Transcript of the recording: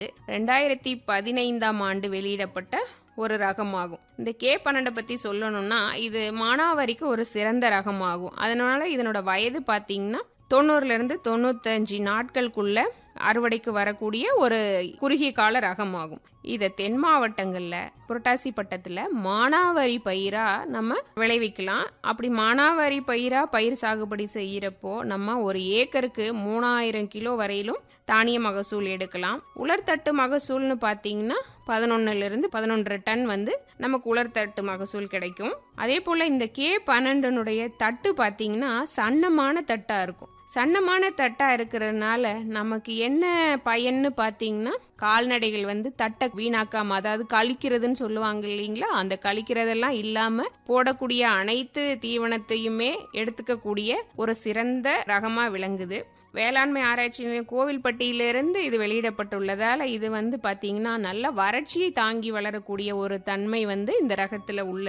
ரெண்டாயிரத்தி பதினைந்தாம் ஆண்டு வெளியிடப்பட்ட ஒரு ரகமாகும் இந்த கே பன்னெண்டை பற்றி சொல்லணும்னா இது மானாவாரிக்கு ஒரு சிறந்த ரகமாகும் அதனால இதனோட வயது பார்த்தீங்கன்னா தொண்ணூறுலேருந்து தொண்ணூத்தஞ்சு நாட்களுக்குள்ள அறுவடைக்கு வரக்கூடிய ஒரு குறுகிய கால ரகமாகும் இதை தென் மாவட்டங்களில் புரட்டாசி பட்டத்தில் மானாவாரி பயிராக நம்ம விளைவிக்கலாம் அப்படி மானாவாரி பயிராக பயிர் சாகுபடி செய்கிறப்போ நம்ம ஒரு ஏக்கருக்கு மூணாயிரம் கிலோ வரையிலும் தானிய மகசூல் எடுக்கலாம் உலர்தட்டு மகசூல்னு பார்த்தீங்கன்னா பதினொன்னுலேருந்து பதினொன்றரை டன் வந்து நமக்கு உலர்தட்டு மகசூல் கிடைக்கும் அதே போல் இந்த கே பன்னெண்டுனுடைய தட்டு பார்த்தீங்கன்னா சன்னமான தட்டாக இருக்கும் சன்னமான தட்டாக இருக்கிறதுனால நமக்கு என்ன பயன்னு பார்த்தீங்கன்னா கால்நடைகள் வந்து தட்டை வீணாக்காம அதாவது கழிக்கிறதுன்னு சொல்லுவாங்க இல்லைங்களா அந்த கழிக்கிறதெல்லாம் இல்லாமல் போடக்கூடிய அனைத்து தீவனத்தையுமே எடுத்துக்கக்கூடிய ஒரு சிறந்த ரகமாக விளங்குது வேளாண்மை ஆராய்ச்சி நிலையம் கோவில்பட்டியிலிருந்து இது வெளியிடப்பட்டுள்ளதால இது வந்து பார்த்தீங்கன்னா நல்ல வறட்சியை தாங்கி வளரக்கூடிய ஒரு தன்மை வந்து இந்த ரகத்தில் உள்ள